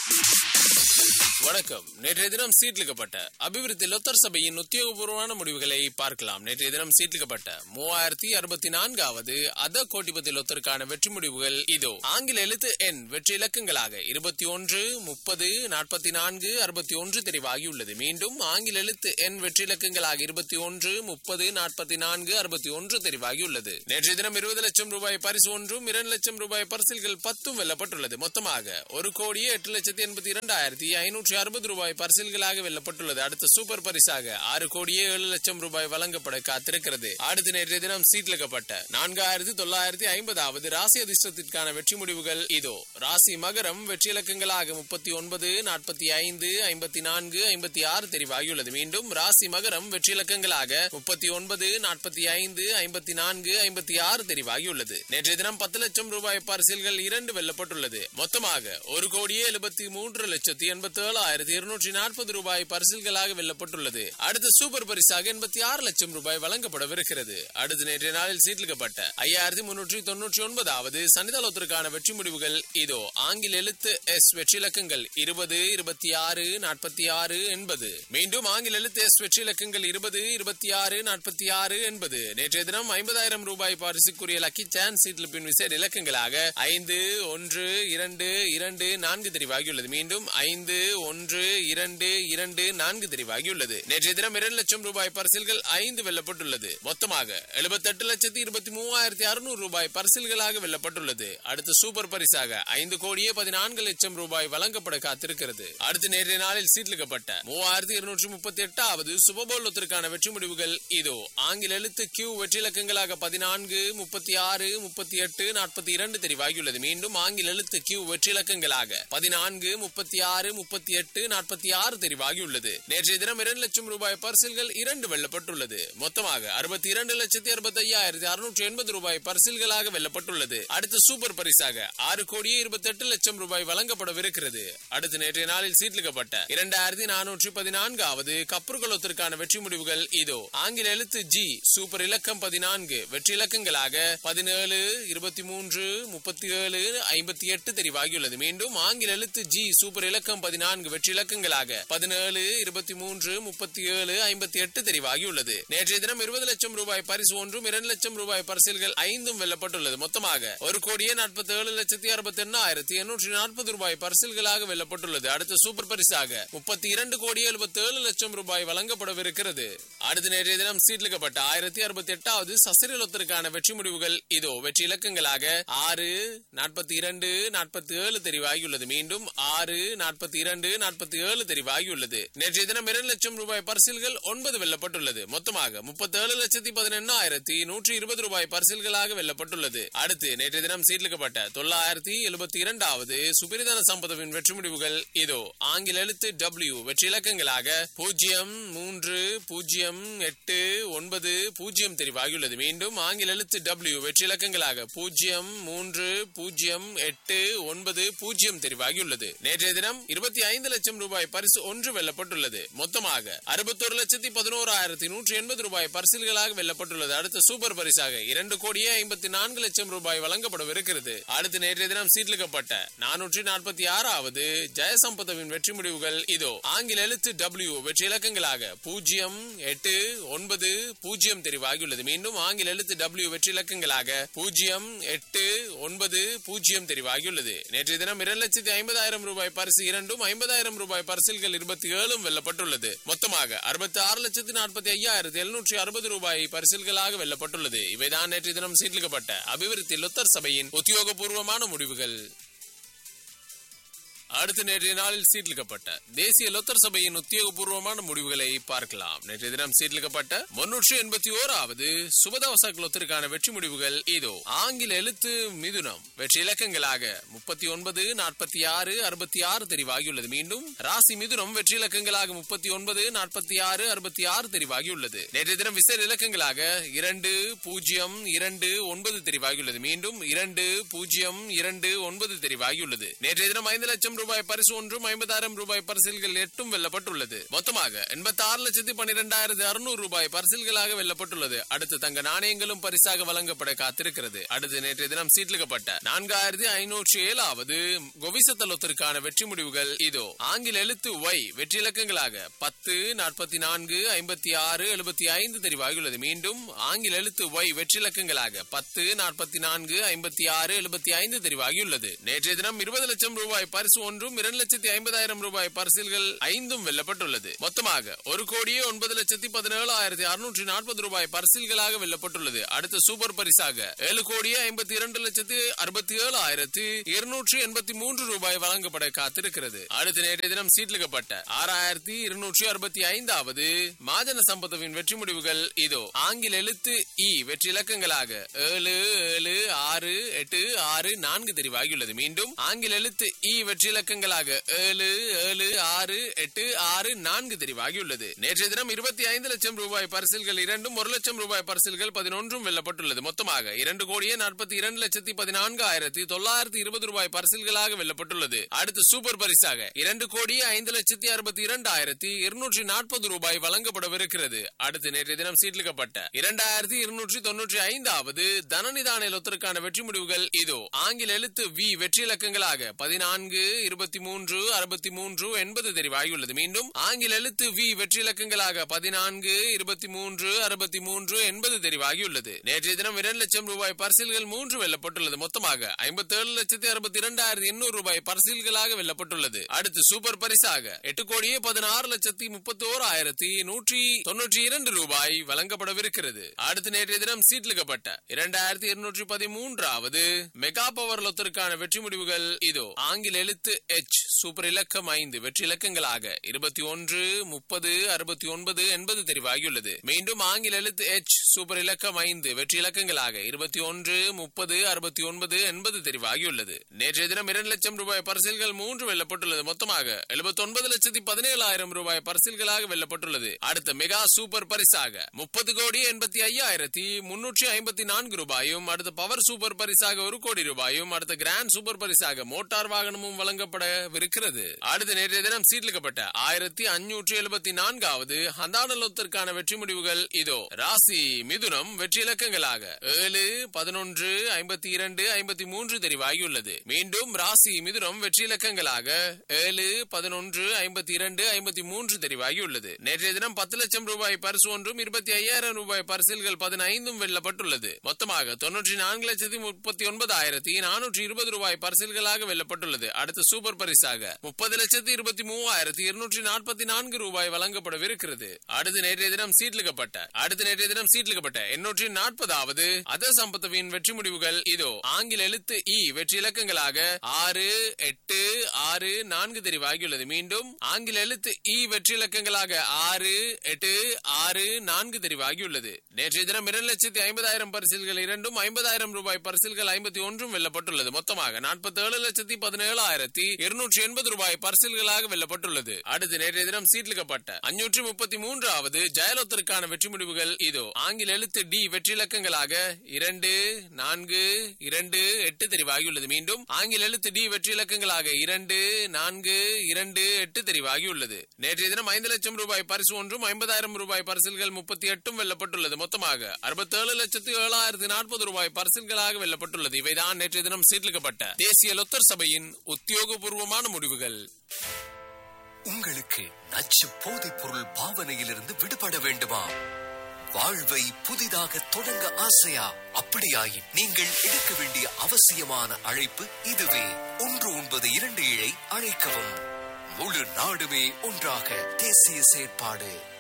வணக்கம் நேற்றைய தினம் சீட்லிக்கப்பட்ட அபிவிருத்தி லொத்தர் சபையின் உத்தியோகபூர்வமான முடிவுகளை பார்க்கலாம் நேற்றைய தினம் சீட்லிக்கப்பட்ட மூவாயிரத்தி அறுபத்தி நான்காவது அத கோட்டிபதி லொத்தருக்கான வெற்றி முடிவுகள் இதோ ஆங்கில எழுத்து எண் வெற்றி இலக்கங்களாக இருபத்தி ஒன்று முப்பது நாற்பத்தி நான்கு அறுபத்தி ஒன்று தெரிவாகியுள்ளது மீண்டும் ஆங்கில எழுத்து எண் வெற்றி இலக்கங்களாக இருபத்தி ஒன்று முப்பது நாற்பத்தி நான்கு அறுபத்தி ஒன்று தெரிவாகியுள்ளது நேற்றைய தினம் இருபது லட்சம் ரூபாய் பரிசு ஒன்றும் இரண்டு லட்சம் ரூபாய் பரிசில்கள் பத்தும் வெல்லப்பட்டுள்ளது மொத்தமாக ஒரு கோடியே எட்டு லட்சத்தி எண்பத்தி இரண்டாயிரத்தி ஐநூற்றி அறுபது ரூபாய் பரிசில்களாக வெல்லப்பட்டுள்ளது அடுத்த சூப்பர் பரிசாக ஆறு கோடியே ஏழு லட்சம் ரூபாய் வழங்கப்பட காத்திருக்கிறது அடுத்த நேற்றைய தினம் சீட்லிக்கப்பட்ட நான்காயிரத்தி தொள்ளாயிரத்தி ஐம்பதாவது ராசி அதிர்ஷ்டத்திற்கான வெற்றி முடிவுகள் இதோ ராசி மகரம் வெற்றி இலக்கங்களாக முப்பத்தி ஒன்பது நாற்பத்தி ஐந்து ஐம்பத்தி நான்கு ஐம்பத்தி ஆறு தெரிவாகியுள்ளது மீண்டும் ராசி மகரம் வெற்றி இலக்கங்களாக முப்பத்தி ஒன்பது நாற்பத்தி ஐந்து ஐம்பத்தி நான்கு ஐம்பத்தி ஆறு தெரிவாகியுள்ளது நேற்றைய தினம் பத்து லட்சம் ரூபாய் பரிசில்கள் இரண்டு வெல்லப்பட்டுள்ளது மொத்தமாக ஒரு கோடியே எழுபத்தி மூன்று லட்சத்தி எண்பத்தி ஏழாயிரத்தி இருநூற்றி நாற்பது ரூபாய் பரிசில்களாக வெல்லப்பட்டுள்ளது அடுத்த சூப்பர் பரிசாக எண்பத்தி ஆறு லட்சம் ரூபாய் வழங்கப்படவிருக்கிறது அடுத்த நேற்றைய நாளில் சீட்லிக்கப்பட்ட ஐயாயிரத்தி முன்னூற்றி தொன்னூற்றி ஒன்பதாவது சனிதளத்திற்கான வெற்றி முடிவுகள் இதோ ஆங்கில எழுத்து எஸ் வெற்றி இலக்கங்கள் இருபது இருபத்தி ஆறு நாற்பத்தி ஆறு எண்பது மீண்டும் ஆங்கில எழுத்து எஸ் வெற்றி இலக்கங்கள் இருபது இருபத்தி ஆறு நாற்பத்தி ஆறு எண்பது நேற்றைய தினம் ஐம்பதாயிரம் ரூபாய் பரிசுக்குரிய லக்கி சான்ஸ் சீட்லிப்பின் விசேட இலக்கங்களாக ஐந்து ஒன்று இரண்டு இரண்டு நான்கு தெரிவாகியுள்ளது மீண்டும் ஐந்து ஒன்று இரண்டு இரண்டு நான்கு தெரிவாகியுள்ளது நேற்றைய தினம் இரண்டு லட்சம் ரூபாய் பரிசில்கள் ஐந்து வெல்லப்பட்டுள்ளது மொத்தமாக எழுபத்தெட்டு லட்சத்தி இருபத்தி மூவாயிரத்தி அறுநூறு ரூபாய் பரிசில்களாக வெல்லப்பட்டுள்ளது அடுத்த சூப்பர் பரிசாக ஐந்து கோடியே பதினான்கு லட்சம் ரூபாய் வழங்கப்பட காத்திருக்கிறது அடுத்த நேற்றைய நாளில் சீட்லிக்கப்பட்ட மூவாயிரத்தி இருநூற்றி முப்பத்தி எட்டாவது சுபபோலத்திற்கான வெற்றி முடிவுகள் இதோ ஆங்கில எழுத்து கியூ வெற்றி இலக்கங்களாக பதினான்கு முப்பத்தி ஆறு முப்பத்தி எட்டு நாற்பத்தி இரண்டு தெரிவாகியுள்ளது மீண்டும் ஆங்கில எழுத்து கியூ வெற்றி இலக்கங்களாக பதினான்கு முப்பத்தி ஆறு முப்பத்தி எட்டு நாற்பத்தி ஆறு தெரிவாகியுள்ளது நேற்றைய தினம் இரண்டு லட்சம் ரூபாய் பரிசில்கள் இரண்டு வெல்லப்பட்டுள்ளது மொத்தமாக அறுபத்தி இரண்டு லட்சத்தி அறுபத்தி ஐயாயிரத்தி அறுநூற்றி எண்பது ரூபாய் பரிசில்களாக வெல்லப்பட்டுள்ளது அடுத்த சூப்பர் பரிசாக ஆறு கோடியே இருபத்தி எட்டு லட்சம் ரூபாய் வழங்கப்படவிருக்கிறது அடுத்து நேற்றைய நாளில் சீட்லிக்கப்பட்ட இரண்டாயிரத்தி நானூற்றி பதினான்காவது கப்பற்குளத்திற்கான வெற்றி முடிவுகள் இதோ ஆங்கில எழுத்து ஜி சூப்பர் இலக்கம் பதினான்கு வெற்றி இலக்கங்களாக பதினேழு இருபத்தி மூன்று முப்பத்தி ஏழு ஐம்பத்தி எட்டு தெரிவாகியுள்ளது மீண்டும் ஆங்கில எழுத்து ஜி சூப்பர் இலக்கம் பதினான்கு வெற்றி இலக்கங்களாக பதினேழு இருபத்தி மூன்று முப்பத்தி ஏழு ஐம்பத்தி எட்டு தெரிவாகியுள்ளது நேற்றைய தினம் இருபது லட்சம் ரூபாய் பரிசு ஒன்றும் இரண்டு லட்சம் ரூபாய் பரிசில்கள் ஐந்தும் வெல்லப்பட்டுள்ளது மொத்தமாக ஒரு கோடியே நாற்பத்தி ஏழு லட்சத்தி அறுபத்தி எண்ணாயிரத்தி எண்ணூற்றி நாற்பது ரூபாய் பரிசில்களாக வெல்லப்பட்டுள்ளது அடுத்த சூப்பர் பரிசாக முப்பத்தி இரண்டு கோடி எழுபத்தி ஏழு லட்சம் ரூபாய் வழங்கப்படவிருக்கிறது அடுத்த நேற்றைய தினம் சீட்லிக்கப்பட்ட ஆயிரத்தி அறுபத்தி எட்டாவது சசிரலத்திற்கான வெற்றி முடிவுகள் இதோ வெற்றி இலக்கங்களாக ஆறு நாற்பத்தி இரண்டு நாற்பத்தி ஏழு தெரிவாகியுள்ளது மீண்டும் ஆறு நாற்பத்தி இரண்டு நாற்பத்தி ஏழு தெரிவாகியுள்ளது நேற்றைய தினம் இரண்டு லட்சம் ரூபாய் பரிசில்கள் ஒன்பது வெல்லப்பட்டுள்ளது மொத்தமாக முப்பத்தி ஏழு லட்சத்தி பதினெண்ணாயிரத்தி நூற்றி இருபது ரூபாய் பரிசில்களாக வெல்லப்பட்டுள்ளது அடுத்து நேற்றைய தினம் சீட்லிக்கப்பட்ட தொள்ளாயிரத்தி எழுபத்தி இரண்டாவது சுபிரிதன சம்பதவின் வெற்றி முடிவுகள் இதோ ஆங்கில எழுத்து டபிள்யூ வெற்றி இலக்கங்களாக பூஜ்ஜியம் மூன்று பூஜ்ஜியம் எட்டு ஒன்பது பூஜ்ஜியம் தெரிவாகியுள்ளது மீண்டும் ஆங்கில எழுத்து டபிள்யூ வெற்றி இலக்கங்களாக பூஜ்ஜியம் மூன்று பூஜ்ஜியம் எட்டு ஒன்பது பூஜ்ஜியம் தெரிவாகியுள்ளது நேற்றைய தினம் இருபத்தி ஐந்து லட்சம் ரூபாய் பரிசு ஒன்று வெல்லப்பட்டுள்ளது மொத்தமாக அறுபத்தொரு லட்சத்தி பதினோராயிரத்தி நூற்றி எண்பது ரூபாய் பரிசில்களாக வெல்லப்பட்டுள்ளது அடுத்த சூப்பர் பரிசாக இரண்டு கோடியே ஐம்பத்தி நான்கு லட்சம் ரூபாய் வழங்கப்படவிருக்கிறது அடுத்து நேற்றைய தினம் சீட்லிக்கப்பட்ட நானூற்றி நாற்பத்தி ஆறாவது ஜெயசம்பதவின் வெற்றி முடிவுகள் இதோ ஆங்கில எழுத்து டபிள்யூ வெற்றி இலக்கங்களாக பூஜ்ஜியம் எட்டு ஒன்பது பூஜ்ஜியம் தெரிவாகியுள்ளது மீண்டும் ஆங்கில எழுத்து டபிள்யூ வெற்றி இலக்கங்களாக பூஜ்ஜியம் எட்டு ஒன்பது பூஜ்ஜியம் தெரிவாகியுள்ளது நேற்றைய தினம் இரண்டு லட்சத்தி ஐம்பதாயிரம் ரூபாய் பரிசு இரண்டும் ஐம்பதாயிரம் ரூபாய் பரிசில்கள் இருபத்தி ஏழும் வெல்லப்பட்டுள்ளது மொத்தமாக அறுபத்தி ஆறு லட்சத்தி நாற்பத்தி ஐயாயிரத்தி எழுநூற்றி அறுபது ரூபாய் பரிசில்களாக வெல்லப்பட்டுள்ளது இவைதான் நேற்றைய தினம் சீட்லிக்கப்பட்ட அபிவிருத்தி லொத்தர் சபையின் உத்தியோகபூர்வமான முடிவுகள் அடுத்த நேற்றைய நாளில் சீட்லிக்கப்பட்ட தேசிய லொத்தர் சபையின் உத்தியோகபூர்வமான முடிவுகளை பார்க்கலாம் நேற்றைய தினம் சீட்லிக்கப்பட்ட முன்னூற்றி எண்பத்தி ஓராவது சுபதவச லொத்தருக்கான வெற்றி முடிவுகள் இதோ ஆங்கில எழுத்து மிதுனம் வெற்றி இலக்கங்களாக முப்பத்தி ஒன்பது நாற்பத்தி ஆறு அறுபத்தி ஆறு தெரிவாகியுள்ளது மீண்டும் ராசி மிதுனம் வெற்றி இலக்கங்களாக முப்பத்தி ஒன்பது நாற்பத்தி ஆறு அறுபத்தி ஆறு தெரிவாகியுள்ளது நேற்றைய தினம் விசேட இலக்கங்களாக இரண்டு பூஜ்ஜியம் இரண்டு ஒன்பது தெரிவாகியுள்ளது மீண்டும் இரண்டு பூஜ்ஜியம் இரண்டு ஒன்பது தெரிவாகியுள்ளது நேற்றைய தினம் ஐந்து லட்சம் ரூபாய் பரிசு ஒன்றும் ஐம்பதாயிரம் ரூபாய் பரிசில்கள் எட்டும் வெல்லப்பட்டுள்ளது மொத்தமாக எண்பத்தி ஆறு லட்சத்தி பன்னிரெண்டாயிரத்தி அறுநூறு ரூபாய் பரிசில்களாக வெல்லப்பட்டுள்ளது அடுத்து தங்க நாணயங்களும் பரிசாக வழங்கப்பட காத்திருக்கிறது அடுத்து நேற்றைய தினம் சீட்லிக்கப்பட்ட நான்காயிரத்தி ஐநூற்றி ஏழாவது கொவிசத்தலத்திற்கான வெற்றி முடிவுகள் இதோ ஆங்கில எழுத்து ஒய் வெற்றி இலக்கங்களாக பத்து நாற்பத்தி நான்கு ஐம்பத்தி ஆறு எழுபத்தி ஐந்து தெரிவாகியுள்ளது மீண்டும் ஆங்கில எழுத்து ஒய் வெற்றி இலக்கங்களாக பத்து நாற்பத்தி நான்கு ஐம்பத்தி ஆறு எழுபத்தி ஐந்து தெரிவாகியுள்ளது நேற்றைய தினம் இருபது லட்சம் ரூபாய் பரிசு ஒன்றும் இரண்டு லட்சத்தி ஐம்பதாயிரம் ரூபாய் பரிசில்கள் ஐந்தும் வெல்லப்பட்டுள்ளது மொத்தமாக ஒரு கோடியே ஒன்பது லட்சத்தி பதினேழாயிரத்தி அறுநூற்றி நாற்பது ரூபாய் பரிசில்களாக வெல்லப்பட்டுள்ளது அடுத்த சூப்பர் பரிசாக ஏழு கோடியே ஐம்பத்தி இரண்டு லட்சத்தி அறுபத்தி ஏழு ஆயிரத்தி இருநூற்றி எண்பத்தி மூன்று ரூபாய் வழங்கப்பட காத்திருக்கிறது அடுத்த நேற்றைய தினம் சீட்லிக்கப்பட்ட ஆறாயிரத்தி இருநூற்றி அறுபத்தி ஐந்தாவது மாஜன சம்பத்துவின் வெற்றி முடிவுகள் இதோ ஆங்கில எழுத்து இ வெற்றி இலக்கங்களாக ஏழு ஏழு ஆறு எட்டு ஆறு நான்கு தெரிவாகியுள்ளது மீண்டும் ஆங்கில எழுத்து இ வெற்றி இலக்கங்களாக ஏழு ஏழு ஆறு எட்டு ஆறு நான்கு தெரிவாகியுள்ளது நேற்றைய தினம் இருபத்தி ஐந்து லட்சம் ரூபாய் பரிசில்கள் இரண்டும் ஒரு லட்சம் ரூபாய் பரிசில்கள் பதினொன்றும் வெல்லப்பட்டுள்ளது மொத்தமாக இரண்டு கோடியே நாற்பத்தி இரண்டு லட்சத்தி பதினான்கு ஆயிரத்தி தொள்ளாயிரத்தி இருபது ரூபாய் பரிசில்களாக வெல்லப்பட்டுள்ளது அடுத்து சூப்பர் பரிசாக இரண்டு கோடியே ஐந்து லட்சத்தி அறுபத்தி இரண்டு ஆயிரத்தி இருநூற்றி நாற்பது ரூபாய் வழங்கப்படவிருக்கிறது அடுத்து நேற்றைய தினம் சீட்லிக்கப்பட்ட இரண்டாயிரத்தி இருநூற்றி தொன்னூற்றி ஐந்தாவது தனநிதான லொத்தருக்கான வெற்றி முடிவுகள் இதோ ஆங்கில எழுத்து வி வெற்றி இலக்கங்களாக பதினான்கு இருபத்தி மூன்று அறுபத்தி மூன்று எண்பது தெரிவாகியுள்ளது மீண்டும் ஆங்கில எழுத்து வி வெற்றி இலக்கங்களாக பதினான்கு இருபத்தி மூன்று அறுபத்தி மூன்று எண்பது தெரிவாகியுள்ளது நேற்றைய தினம் இரண்டு லட்சம் ரூபாய் பரிசில்கள் மூன்று வெல்லப்பட்டுள்ளது மொத்தமாக ஐம்பத்தி ஏழு லட்சத்தி அறுபத்தி இரண்டாயிரத்தி எண்ணூறு ரூபாய் பரிசில்களாக வெல்லப்பட்டுள்ளது அடுத்து சூப்பர் பரிசாக எட்டு கோடியே பதினாறு லட்சத்தி முப்பத்தி ஓராயிரத்தி நூற்றி தொன்னூற்றி இரண்டு ரூபாய் வழங்கப்படவிருக்கிறது அடுத்து நேற்றைய தினம் சீட்லிக்கப்பட்ட இரண்டாயிரத்தி இருநூற்றி பதிமூன்றாவது மெகா பவர் லொத்தருக்கான வெற்றி முடிவுகள் இதோ ஆங்கில எழுத்து எச் சூப்பர் இலக்கம் ஐந்து வெற்றி இலக்கங்களாக இருபத்தி ஒன்று முப்பது அறுபத்தி ஒன்பது எண்பது தெரிவாகியுள்ளது மீண்டும் ஆங்கில எழுத்து எச் சூப்பர் இலக்கம் ஐந்து வெற்றி இலக்கங்களாக இருபத்தி ஒன்று முப்பது அறுபத்தி ஒன்பது எண்பது தெரிவாகியுள்ளது நேற்றைய தினம் இரண்டு லட்சம் ரூபாய் பரிசில்கள் மூன்று வெல்லப்பட்டுள்ளது மொத்தமாக எழுபத்தி ஒன்பது லட்சத்தி பதினேழாயிரம் ரூபாய் பரிசில்களாக வெல்லப்பட்டுள்ளது அடுத்த மெகா சூப்பர் பரிசாக முப்பது கோடி எண்பத்தி ஐயாயிரத்தி முன்னூற்றி ஐம்பத்தி நான்கு ரூபாயும் அடுத்த பவர் சூப்பர் பரிசாக ஒரு கோடி ரூபாயும் அடுத்த கிராண்ட் சூப்பர் பரிசாக மோட்டார் வாகனமும் வழங்கப்படவிருக்கிறது அடுத்த நேற்றைய தினம் சீட்லிக்கப்பட்ட ஆயிரத்தி அஞ்சூற்றி எழுபத்தி நான்காவது ஹந்தானலத்திற்கான வெற்றி முடிவுகள் இதோ ராசி மிதுனம் வெற்றி இலக்கங்களாக ஏழு பதினொன்று ஐம்பத்தி இரண்டு ஐம்பத்தி மூன்று தெரிவாகியுள்ளது மீண்டும் ராசி மிதுனம் வெற்றி இலக்கங்களாக ஏழு பதினொன்று ஐம்பத்தி இரண்டு ஐம்பத்தி மூன்று தெரிவாகியுள்ளது நேற்றைய தினம் பத்து லட்சம் ரூபாய் பரிசு ஒன்றும் இருபத்தி ஐயாயிரம் ரூபாய் பரிசில்கள் பதினைந்தும் வெல்லப்பட்டுள்ளது மொத்தமாக தொன்னூற்றி நான்கு லட்சத்தி முப்பத்தி ஒன்பதாயிரத்தி நானூற்றி இருபது ரூபாய் பரிசில்களாக வெல்லப்பட்டுள்ளது அடுத்த சூப்பர் பரிசாக முப்பது லட்சத்தி இருபத்தி மூவாயிரத்தி இருநூற்றி நாற்பத்தி நான்கு ரூபாய் வழங்கப்படவிருக்கிறது அடுத்து நேற்றைய தினம் சீட்லிக்கப்பட்ட அடுத்து நேற்றைய தினம் சீட்லிக்கப்பட்ட எண்ணூற்றி நாற்பதாவது அத சம்பத்துவின் வெற்றி முடிவுகள் இதோ ஆங்கில எழுத்து இ வெற்றி இலக்கங்களாக ஆறு எட்டு ஆறு நான்கு தெரிவாகியுள்ளது மீண்டும் ஆங்கில எழுத்து இ வெற்றி இலக்கங்களாக ஆறு எட்டு ஆறு நான்கு தெரிவாகியுள்ளது நேற்றைய தினம் இரண்டு லட்சத்தி ஐம்பதாயிரம் பரிசில்கள் இரண்டும் ஐம்பதாயிரம் ரூபாய் பரிசில்கள் ஐம்பத்தி ஒன்றும் வெல்லப்பட்டுள்ளது மொத்தமாக நாற்பத்தி ஏழு லட்சத்தி பதினேழாயிரத்தி இருநூற்றி எண்பது ரூபாய் பரிசில்களாக வெல்லப்பட்டுள்ளது அடுத்து நேற்றைய தினம் சீட்லிக்கப்பட்ட அஞ்சூற்றி முப்பத்தி மூன்றாவது ஜெயலலிதற்கான வெற்றி முடிவுகள் இதோ ஆங்கில எழுத்து டி வெற்றி இலக்கங்களாக இரண்டு நான்கு இரண்டு எட்டு தெரிவாகியுள்ளது மீண்டும் ஆங்கில எழுத்து டி வெற்றி இலக்கங்களாக இரண்டு நான்கு இரண்டு எட்டு தெரிவாகியுள்ளது நேற்றைய தினம் ஐந்து லட்சம் ரூபாய் பரிசு ஒன்றும் ஐம்பதாயிரம் ரூபாய் பரிசில்கள் முப்பத்தி எட்டும் வெல்லப்பட்டுள்ளது மொத்தமாக அறுபத்தேழு லட்சத்து ஏழாயிரத்தி நாற்பது ரூபாய் பரிசில்களாக வெல்லப்பட்டுள்ளது இவைதான் நேற்றைய தினம் சீட்லிக்கப்பட்ட தேசிய லொத்தர் சபையின் உத்தியோகபூர்வமான முடிவுகள் உங்களுக்கு நச்சு போதைப் பொருள் பாவனையிலிருந்து விடுபட வேண்டுமா வாழ்வை புதிதாக தொடங்க ஆசையா அப்படியாயின் நீங்கள் எடுக்க வேண்டிய அவசியமான அழைப்பு இதுவே ஒன்று ஒன்பது இரண்டு ஏழை அழைக்கவும் முழு நாடுமே ஒன்றாக தேசிய செயற்பாடு